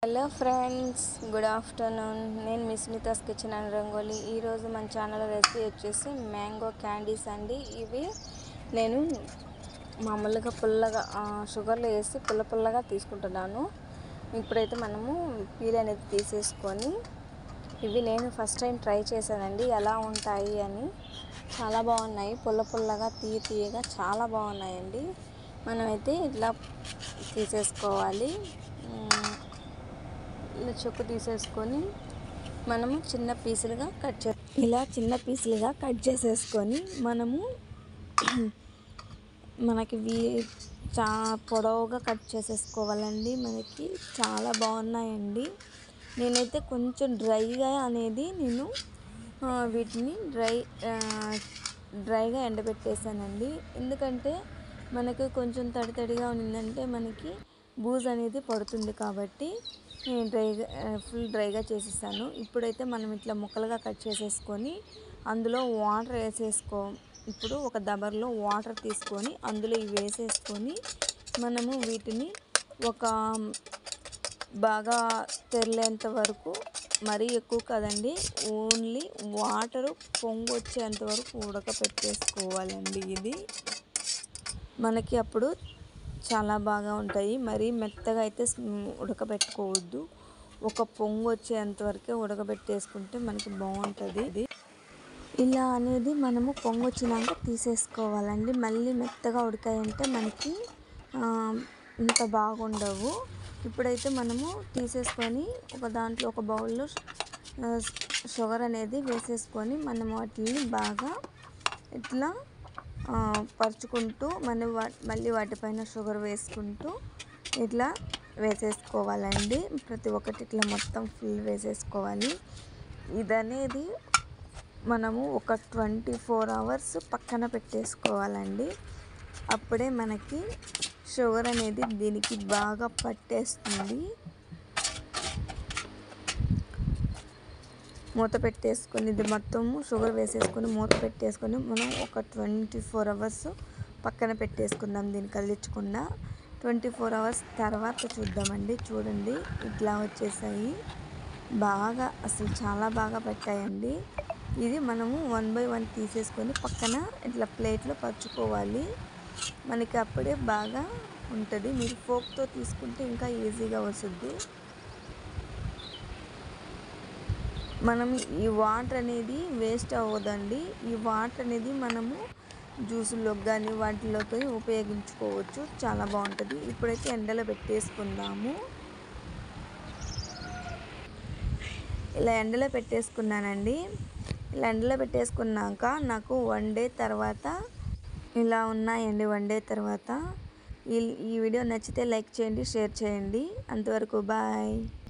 hello friends good afternoon నేను miss Mita's kitchen and rangoli ఈరోజు మన ఛానల్ రెసిపీ వచ్చేసి మ్యాంగో క్యాండీస్ అండి ఇవి నేను మామూలుగా పుల్లగా ఆ, షుగర్లో వేసి పుల్ల పుల్లగా తీసుకుంటున్నాను ఇప్పుడైతే మనము పీల్ అనేది తీసేసుకొని ఇవి నేను ఫస్ట్ టైం ట్రై చేశానండి ఎలా ఉంటాయి అని చాలా బాగున్నాయి పుల్ల పుల్లగా తీయ తీయగా చాలా బాగున్నాయండి మనమైతే ఇట్లా తీసేసుకోవాలి మ్, ఇలా చెక్కు తీసేసుకొని మనము చిన్న పీసులుగా కట్ చే ఇలా చిన్న పీసులుగా కట్ చేసేసుకొని మనము మనకి వీ చా పొడవుగా కట్ చేసేసుకోవాలండి మనకి చాలా బాగున్నాయండి నేనైతే కొంచెం డ్రైగా అనేది నేను ఆ, వీటిని డ్రై ఆ, డ్రైగా ఎండబెట్టేసానండి ఎందుకంటే మనకి కొంచెం తడి తడిగా ఉన్నిందంటే మనకి బూజ్ అనేది పడుతుంది కాబట్టి నేను డ్రైగా ఫుల్ డ్రైగా చేసేసాను ఇప్పుడైతే మనం ఇట్లా ముక్కలుగా కట్ చేసేసుకొని అందులో వాటర్ వేసేసుకో ఇప్పుడు ఒక దబర్లో వాటర్ తీసుకొని అందులో ఇవి వేసేసుకొని మనము వీటిని ఒక బాగా తెరలేంత వరకు మరీ ఎక్కువ కదండి ఓన్లీ వాటరు పొంగు వచ్చేంత వరకు ఉడకపెట్టేసుకోవాలండి ఇది మనకి అప్పుడు చాలా బాగా ఉంటాయి మరీ మెత్తగా అయితే స్మ్- ఉడకబెట్టుకోవద్దు ఒక పొంగు వచ్చేంత వరకే ఉడకబెట్టేసుకుంటే మనకి బాగుంటుంది ఇది ఇలా అనేది మనము పొంగు వచ్చినాక తీసేసుకోవాలండి మళ్ళీ మెత్తగా ఉడికాయంటే మనకి ఆ, ఇంత బాగుండవు ఇప్పుడైతే మనము తీసేసుకొని ఒక దాంట్లో ఒక బౌల్లో ఆ, షుగర్ అనేది వేసేసుకొని మనం వాటిని బాగా ఇట్లా ఆ, పరుచుకుంటూ మన వా మళ్ళీ వాటిపైన షుగర్ వేసుకుంటూ ఇట్లా వేసేసుకోవాలండి ప్రతి ఒక్కటి ఇట్లా మొత్తం ఫుల్ వేసేసుకోవాలి ఇదనేది మనము ఒక ట్వంటీ ఫోర్ అవర్స్ పక్కన పెట్టేసుకోవాలండి అప్పుడే మనకి షుగర్ అనేది దీనికి బాగా పట్టేస్తుంది మూత పెట్టేసుకొని ఇది మొత్తము షుగర్ వేసేసుకొని మూత పెట్టేసుకొని మనం ఒక ట్వంటీ ఫోర్ అవర్స్ పక్కన పెట్టేసుకుందాం దీన్ని కదిలించకుండా ట్వంటీ ఫోర్ అవర్స్ తర్వాత చూద్దామండి చూడండి ఇట్లా వచ్చేసాయి బాగా అసలు చాలా బాగా పెట్టాయండి ఇది మనము వన్ బై వన్ తీసేసుకొని పక్కన ఇట్లా ప్లేట్లో పరుచుకోవాలి మనకి అప్పుడే బాగా ఉంటుంది మీరు ఫోక్తో తీసుకుంటే ఇంకా ఈజీగా వస్తుంది మనం ఈ వాటర్ అనేది వేస్ట్ అవ్వదండి ఈ వాటర్ అనేది మనము జ్యూసుల్లోకి కానీ వాటిలోకి ఉపయోగించుకోవచ్చు చాలా బాగుంటుంది ఇప్పుడైతే ఎండలో పెట్టేసుకుందాము ఇలా ఎండలో పెట్టేసుకున్నానండి ఇలా ఎండలో పెట్టేసుకున్నాక నాకు వన్ డే తర్వాత ఇలా ఉన్నాయండి వన్ డే తర్వాత ఈ ఈ వీడియో నచ్చితే లైక్ చేయండి షేర్ చేయండి అంతవరకు బాయ్